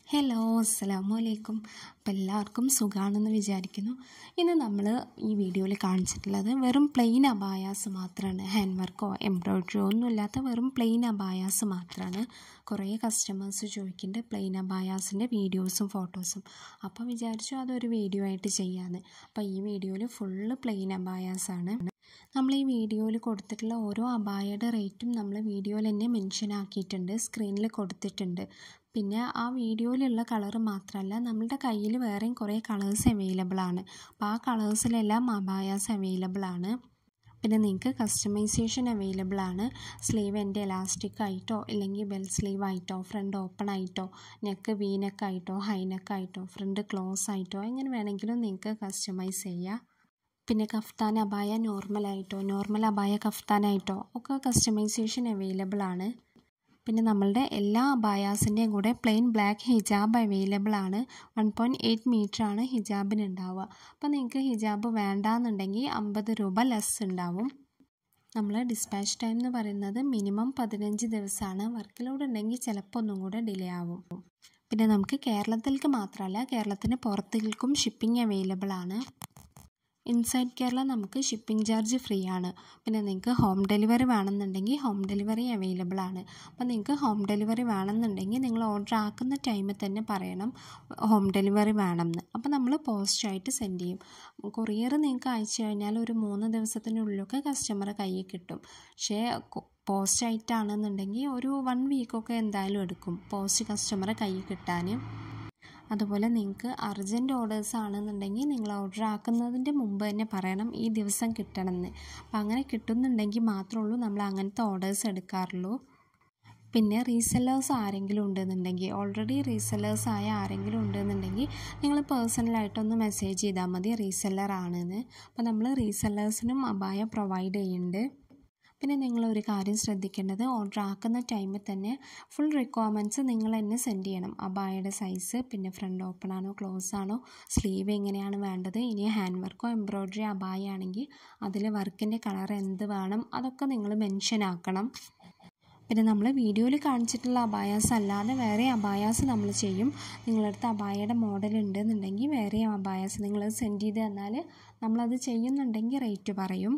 hello അസ്സലാമു അലൈക്കും അപ്പോൾ എല്ലാവർക്കും സുഖമാണെന്ന് വിചാരിക്കുന്നു ഇന്ന് നമ്മൾ ഈ വീഡിയോയിൽ കാണിച്ചിട്ടുള്ളത് വെറും പ്ലെയിൻ അബായാസ് മാത്രമാണ് ഹാൻഡ് വർക്കോ എംബ്രോയ്ഡറിയോ ഒന്നും ഇല്ലാത്ത വെറും പ്ലെയിൻ അബായാസ് മാത്രമാണ് കുറേ കസ്റ്റമേഴ്സ് ചോദിക്കുന്നുണ്ട് പ്ലെയിൻ അബായാസിൻ്റെ വീഡിയോസും ഫോട്ടോസും അപ്പോൾ വിചാരിച്ചു അതൊരു വീഡിയോ ആയിട്ട് ചെയ്യാമെന്ന് അപ്പോൾ ഈ വീഡിയോയിൽ ഫുള്ള് പ്ലെയിൻ അബായാസാണ് നമ്മൾ ഈ വീഡിയോയിൽ കൊടുത്തിട്ടുള്ള ഓരോ അബായയുടെ റേറ്റും നമ്മൾ വീഡിയോയിൽ തന്നെ മെൻഷൻ ആക്കിയിട്ടുണ്ട് സ്ക്രീനിൽ കൊടുത്തിട്ടുണ്ട് പിന്നെ ആ വീഡിയോയിലുള്ള കളർ മാത്രമല്ല നമ്മളുടെ കയ്യിൽ വേറെയും കുറേ കളേഴ്സ് അവൈലബിൾ ആണ് അപ്പോൾ ആ കളേഴ്സിലെല്ലാം അബായാസ് അവൈലബിൾ ആണ് പിന്നെ നിങ്ങൾക്ക് കസ്റ്റമൈസേഷൻ അവൈലബിൾ ആണ് സ്ലീവ് എൻ്റെ എലാസ്റ്റിക് ആയിട്ടോ ഇല്ലെങ്കിൽ ബെൽ സ്ലീവ് ആയിട്ടോ ഫ്രണ്ട് ഓപ്പൺ ആയിട്ടോ നെക്ക് വി നെക്ക് ആയിട്ടോ ഹൈ നെക്ക് ആയിട്ടോ ഫ്രണ്ട് ക്ലോസ് ആയിട്ടോ എങ്ങനെ വേണമെങ്കിലും നിങ്ങൾക്ക് കസ്റ്റമൈസ് ചെയ്യാം പിന്നെ കഫ്താൻ അബായ നോർമലായിട്ടോ നോർമൽ അബായ കഫ്താനായിട്ടോ ഒക്കെ കസ്റ്റമൈസേഷൻ അവൈലബിൾ ആണ് പിന്നെ നമ്മളുടെ എല്ലാ അബായാസിൻ്റെയും കൂടെ പ്ലെയിൻ ബ്ലാക്ക് ഹിജാബ് അവൈലബിൾ ആണ് വൺ പോയിൻറ്റ് എയ്റ്റ് മീറ്റർ ആണ് ഹിജാബിന് ഉണ്ടാവുക അപ്പോൾ നിങ്ങൾക്ക് ഹിജാബ് വേണ്ടാന്നുണ്ടെങ്കിൽ അമ്പത് രൂപ ലെസ് ഉണ്ടാവും നമ്മൾ ഡിസ്പാച്ച് ടൈം എന്ന് പറയുന്നത് മിനിമം പതിനഞ്ച് ദിവസമാണ് വർക്ക് ലോഡ് ഉണ്ടെങ്കിൽ ചിലപ്പോൾ ഒന്നും കൂടെ ഡിലേ ആവും പിന്നെ നമുക്ക് കേരളത്തിലേക്ക് മാത്രമല്ല കേരളത്തിന് പുറത്തേക്കും ഷിപ്പിംഗ് അവൈലബിൾ ആണ് ഇൻസൈഡ് കേരള നമുക്ക് ഷിപ്പിംഗ് ചാർജ് ഫ്രീ ആണ് പിന്നെ നിങ്ങൾക്ക് ഹോം ഡെലിവറി വേണമെന്നുണ്ടെങ്കിൽ ഹോം ഡെലിവറി അവൈലബിൾ ആണ് അപ്പോൾ നിങ്ങൾക്ക് ഹോം ഡെലിവറി വേണമെന്നുണ്ടെങ്കിൽ നിങ്ങൾ ഓർഡർ ആക്കുന്ന ടൈമിൽ തന്നെ പറയണം ഹോം ഡെലിവറി വേണമെന്ന് അപ്പോൾ നമ്മൾ പോസ്റ്റായിട്ട് സെൻഡ് ചെയ്യും കൊറിയർ നിങ്ങൾക്ക് അയച്ചു കഴിഞ്ഞാൽ ഒരു മൂന്ന് ദിവസത്തിനുള്ളിലൊക്കെ കസ്റ്റമറെ കയ്യിൽ കിട്ടും പക്ഷേ പോസ്റ്റ് ആയിട്ടാണെന്നുണ്ടെങ്കിൽ ഒരു വൺ വീക്കൊക്കെ എന്തായാലും എടുക്കും പോസ്റ്റ് കസ്റ്റമറെ കയ്യിൽ കിട്ടാൻ അതുപോലെ നിങ്ങൾക്ക് അർജൻറ്റ് ഓർഡേഴ്സ് ആണെന്നുണ്ടെങ്കിൽ നിങ്ങൾ ഓർഡർ ആക്കുന്നതിൻ്റെ മുമ്പ് തന്നെ പറയണം ഈ ദിവസം കിട്ടണമെന്ന് അപ്പോൾ അങ്ങനെ കിട്ടുന്നുണ്ടെങ്കിൽ മാത്രമേ ഉള്ളൂ നമ്മൾ അങ്ങനത്തെ ഓർഡേഴ്സ് എടുക്കാറുള്ളൂ പിന്നെ റീസെല്ലേഴ്സ് ആരെങ്കിലും ഉണ്ടെന്നുണ്ടെങ്കിൽ ഓൾറെഡി റീസെല്ലേഴ്സ് ആയ ആരെങ്കിലും ഉണ്ടെന്നുണ്ടെങ്കിൽ നിങ്ങൾ പേഴ്സണലായിട്ടൊന്ന് മെസ്സേജ് ചെയ്താൽ മതി റീസെല്ലർ ആണെന്ന് അപ്പോൾ നമ്മൾ റീസെല്ലേഴ്സിനും അബായ പ്രൊവൈഡ് ചെയ്യുന്നുണ്ട് പിന്നെ നിങ്ങളൊരു കാര്യം ശ്രദ്ധിക്കേണ്ടത് ഓർഡർ ആക്കുന്ന ടൈമിൽ തന്നെ ഫുൾ റിക്വയർമെൻറ്റ്സ് നിങ്ങൾ തന്നെ സെൻഡ് ചെയ്യണം അബായയുടെ സൈസ് പിന്നെ ഫ്രണ്ട് ഓപ്പൺ ആണോ ക്ലോസ് ആണോ സ്ലീവ് എങ്ങനെയാണ് വേണ്ടത് ഇനി ഹാൻഡ് വർക്കോ എംബ്രോയ്ഡറി അബായ ആണെങ്കിൽ അതിൽ വർക്കിൻ്റെ കളർ എന്ത് വേണം അതൊക്കെ നിങ്ങൾ മെൻഷൻ ആക്കണം പിന്നെ നമ്മൾ വീഡിയോയിൽ കാണിച്ചിട്ടുള്ള അബായാസ് അല്ലാതെ വേറെ അബായാസ് നമ്മൾ ചെയ്യും നിങ്ങളടുത്ത് അബായയുടെ മോഡൽ ഉണ്ടെന്നുണ്ടെങ്കിൽ വേറെ അബായാസ് നിങ്ങൾ സെൻഡ് ചെയ്ത് തന്നാൽ നമ്മളത് ചെയ്യുന്നുണ്ടെങ്കിൽ റേറ്റ് പറയും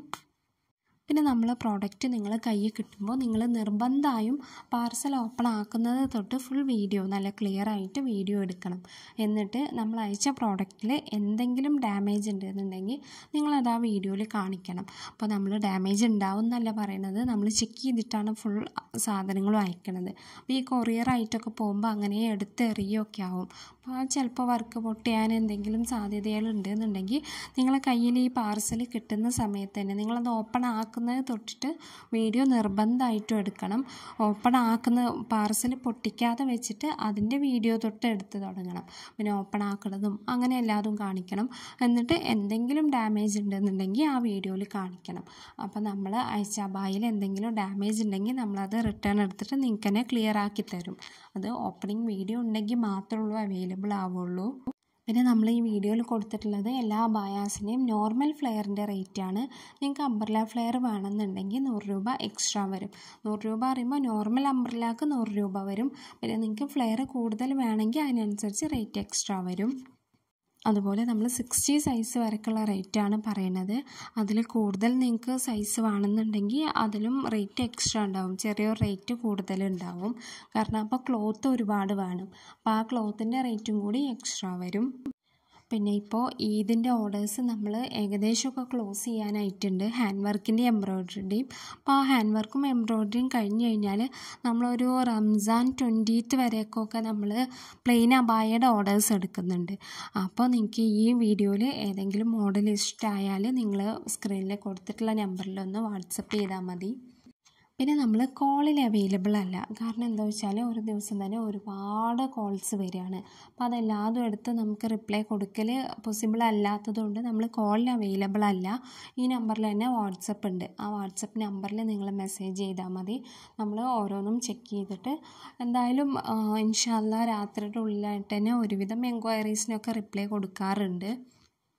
പിന്നെ നമ്മൾ പ്രോഡക്റ്റ് നിങ്ങൾ കയ്യിൽ കിട്ടുമ്പോൾ നിങ്ങൾ നിർബന്ധമായും പാർസൽ ഓപ്പൺ ആക്കുന്നത് തൊട്ട് ഫുൾ വീഡിയോ നല്ല ക്ലിയർ ആയിട്ട് വീഡിയോ എടുക്കണം എന്നിട്ട് നമ്മൾ അയച്ച പ്രോഡക്റ്റിൽ എന്തെങ്കിലും ഡാമേജ് ഉണ്ടെന്നുണ്ടെങ്കിൽ നിങ്ങളത് ആ വീഡിയോയിൽ കാണിക്കണം അപ്പോൾ നമ്മൾ ഡാമേജ് ഉണ്ടാവും എന്നല്ല പറയുന്നത് നമ്മൾ ചെക്ക് ചെയ്തിട്ടാണ് ഫുൾ സാധനങ്ങളും അയക്കണത് അപ്പോൾ ഈ കൊറിയർ ആയിട്ടൊക്കെ പോകുമ്പോൾ അങ്ങനെ എടുത്തെറിയൊക്കെ ആവും അപ്പോൾ ചിലപ്പോൾ വർക്ക് പൊട്ടിയാൻ എന്തെങ്കിലും സാധ്യതകളുണ്ട് എന്നുണ്ടെങ്കിൽ നിങ്ങളെ കയ്യിൽ ഈ പാർസൽ കിട്ടുന്ന സമയത്ത് തന്നെ നിങ്ങളത് ഓപ്പൺ ആക്കുന്നത് തൊട്ടിട്ട് വീഡിയോ നിർബന്ധമായിട്ടും എടുക്കണം ഓപ്പൺ ആക്കുന്ന പാർസൽ പൊട്ടിക്കാതെ വെച്ചിട്ട് അതിൻ്റെ വീഡിയോ തൊട്ട് എടുത്ത് തുടങ്ങണം പിന്നെ ഓപ്പൺ ആക്കുന്നതും അങ്ങനെ എല്ലാതും കാണിക്കണം എന്നിട്ട് എന്തെങ്കിലും ഡാമേജ് ഉണ്ടെന്നുണ്ടെങ്കിൽ ആ വീഡിയോയിൽ കാണിക്കണം അപ്പോൾ നമ്മൾ അയച്ച ബായിൽ എന്തെങ്കിലും ഡാമേജ് ഉണ്ടെങ്കിൽ നമ്മളത് റിട്ടേൺ എടുത്തിട്ട് നിങ്ങൾക്ക് തന്നെ ക്ലിയർ ആക്കി തരും അത് ഓപ്പണിംഗ് വീഡിയോ ഉണ്ടെങ്കിൽ മാത്രമേ ഉള്ളൂ അവൈലബിൾ ആവുള്ളൂ പിന്നെ നമ്മൾ ഈ വീഡിയോയിൽ കൊടുത്തിട്ടുള്ളത് എല്ലാ ബയാസിൻ്റെയും നോർമൽ ഫ്ലെയറിൻ്റെ റേറ്റാണ് നിങ്ങൾക്ക് അംബ്രല ഫ്ലെയർ വേണമെന്നുണ്ടെങ്കിൽ നൂറ് രൂപ എക്സ്ട്രാ വരും നൂറ് രൂപ പറയുമ്പോൾ നോർമൽ അംബ്രലാക്ക് നൂറ് രൂപ വരും പിന്നെ നിങ്ങൾക്ക് ഫ്ലെയർ കൂടുതൽ വേണമെങ്കിൽ അതിനനുസരിച്ച് റേറ്റ് എക്സ്ട്രാ വരും അതുപോലെ നമ്മൾ സിക്സ്റ്റി സൈസ് വരെക്കുള്ള റേറ്റാണ് പറയുന്നത് അതിൽ കൂടുതൽ നിങ്ങൾക്ക് സൈസ് വേണമെന്നുണ്ടെങ്കിൽ അതിലും റേറ്റ് എക്സ്ട്രാ ഉണ്ടാവും ചെറിയൊരു റേറ്റ് കൂടുതൽ ഉണ്ടാവും കാരണം അപ്പോൾ ക്ലോത്ത് ഒരുപാട് വേണം അപ്പോൾ ആ ക്ലോത്തിൻ്റെ റേറ്റും കൂടി എക്സ്ട്രാ വരും പിന്നെ ഇപ്പോൾ ഈദിൻ്റെ ഓർഡേഴ്സ് നമ്മൾ ഏകദേശമൊക്കെ ക്ലോസ് ചെയ്യാനായിട്ടുണ്ട് ഹാൻഡ് വർക്കിൻ്റെ എംബ്രോയ്ഡറിൻ്റെയും അപ്പോൾ ആ ഹാൻഡ് വർക്കും എംബ്രോയ്ഡറിയും കഴിഞ്ഞ് കഴിഞ്ഞാൽ നമ്മളൊരു റംസാൻ ട്വൻറ്റീത്ത് വരെയൊക്കെ നമ്മൾ പ്ലെയിൻ അബായയുടെ ഓർഡേഴ്സ് എടുക്കുന്നുണ്ട് അപ്പോൾ നിങ്ങൾക്ക് ഈ വീഡിയോയിൽ ഏതെങ്കിലും മോഡൽ ഇഷ്ടമായാൽ നിങ്ങൾ സ്ക്രീനിൽ കൊടുത്തിട്ടുള്ള നമ്പറിലൊന്ന് വാട്സപ്പ് ചെയ്താൽ മതി പിന്നെ നമ്മൾ കോളിൽ അവൈലബിൾ അല്ല കാരണം എന്താ വെച്ചാൽ ഒരു ദിവസം തന്നെ ഒരുപാട് കോൾസ് വരികയാണ് അപ്പോൾ അതെല്ലാതും എടുത്ത് നമുക്ക് റിപ്ലൈ കൊടുക്കൽ പോസിബിൾ അല്ലാത്തതുകൊണ്ട് നമ്മൾ കോളിൽ അവൈലബിൾ അല്ല ഈ നമ്പറിൽ തന്നെ വാട്സപ്പ് ഉണ്ട് ആ വാട്സപ്പ് നമ്പറിൽ നിങ്ങൾ മെസ്സേജ് ചെയ്താൽ മതി നമ്മൾ ഓരോന്നും ചെക്ക് ചെയ്തിട്ട് എന്തായാലും ഇൻഷാല്ല രാത്രിയുടെ ഉള്ളിലായിട്ട് തന്നെ ഒരുവിധം എൻക്വയറീസിനൊക്കെ റിപ്ലൈ കൊടുക്കാറുണ്ട്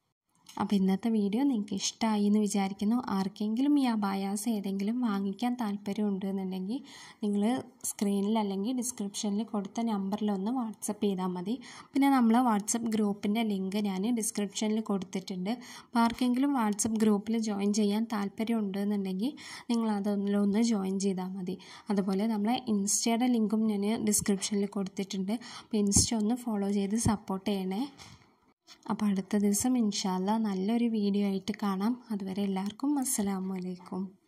അപ്പോൾ ഇന്നത്തെ വീഡിയോ നിങ്ങൾക്ക് ഇഷ്ടമായി എന്ന് വിചാരിക്കുന്നു ആർക്കെങ്കിലും ഈ അബായാസ് ഏതെങ്കിലും വാങ്ങിക്കാൻ താല്പര്യമുണ്ട് എന്നുണ്ടെങ്കിൽ നിങ്ങൾ സ്ക്രീനിൽ അല്ലെങ്കിൽ ഡിസ്ക്രിപ്ഷനിൽ കൊടുത്ത നമ്പറിലൊന്ന് വാട്സപ്പ് ചെയ്താൽ മതി പിന്നെ നമ്മൾ വാട്സപ്പ് ഗ്രൂപ്പിൻ്റെ ലിങ്ക് ഞാൻ ഡിസ്ക്രിപ്ഷനിൽ കൊടുത്തിട്ടുണ്ട് അപ്പോൾ ആർക്കെങ്കിലും വാട്സപ്പ് ഗ്രൂപ്പിൽ ജോയിൻ ചെയ്യാൻ താല്പര്യമുണ്ട് എന്നുണ്ടെങ്കിൽ നിങ്ങൾ അതൊന്നിലൊന്ന് ജോയിൻ ചെയ്താൽ മതി അതുപോലെ നമ്മളെ ഇൻസ്റ്റയുടെ ലിങ്കും ഞാൻ ഡിസ്ക്രിപ്ഷനിൽ കൊടുത്തിട്ടുണ്ട് അപ്പോൾ ഇൻസ്റ്റ ഒന്ന് ഫോളോ ചെയ്ത് സപ്പോർട്ട് ചെയ്യണേ അപ്പോൾ അടുത്ത ദിവസം ഇൻഷാല്ല നല്ലൊരു വീഡിയോ ആയിട്ട് കാണാം അതുവരെ എല്ലാവർക്കും അസ്സലാമു അലൈക്കും